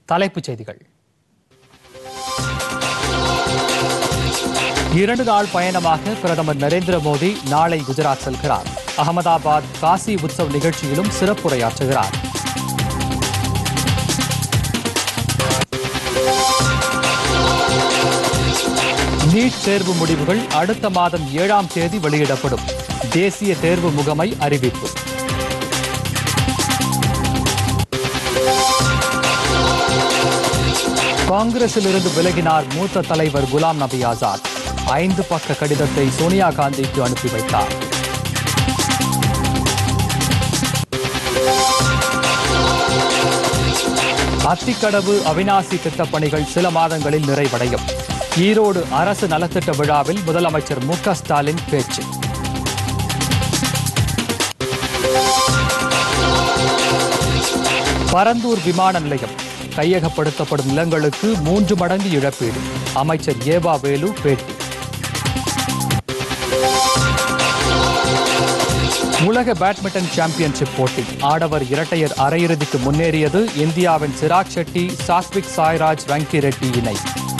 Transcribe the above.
தலைப்புச் செய்திகள் இரண்டு நாள் பயணமாக பிரதமர் நரேந்திர மோடி நாளை குஜராத் செல்கிறார் அகமதாபாத் காசி உற்சவ் நிகழ்ச்சியிலும் சிறப்புரையாற்றுகிறார் நீட் தேர்வு முடிவுகள் அடுத்த மாதம் ஏழாம் தேதி வெளியிடப்படும் தேசிய தேர்வு முகமை அறிவிப்பு காங்கிரசிலிருந்து விலகினார் மூத்த தலைவர் குலாம் நபி ஆசாத் ஐந்து பக்க கடிதத்தை சோனியா காந்திக்கு அனுப்பி வைத்தார் அத்திக்கடவு அவினாசி திட்டப் பணிகள் சில மாதங்களில் நிறைவடையும் ஈரோடு அரசு நலத்திட்ட விழாவில் முதலமைச்சர் மு க ஸ்டாலின் பேச்சு பரந்தூர் விமான நிலையம் கையகப்படுத்தப்படும் நிலங்களுக்கு மூன்று மடங்கு இழப்பீடு அமைச்சர் ஏவா வேலு பேட்டி உலக பேட்மிண்டன் சாம்பியன்ஷிப் போட்டி ஆடவர் இரட்டையர் அரையிறுதிக்கு முன்னேறியது இந்தியாவின் சிராக் ஷெட்டி சாத்விக் சாய்ராஜ் ரங்கி ரெட்டி இணை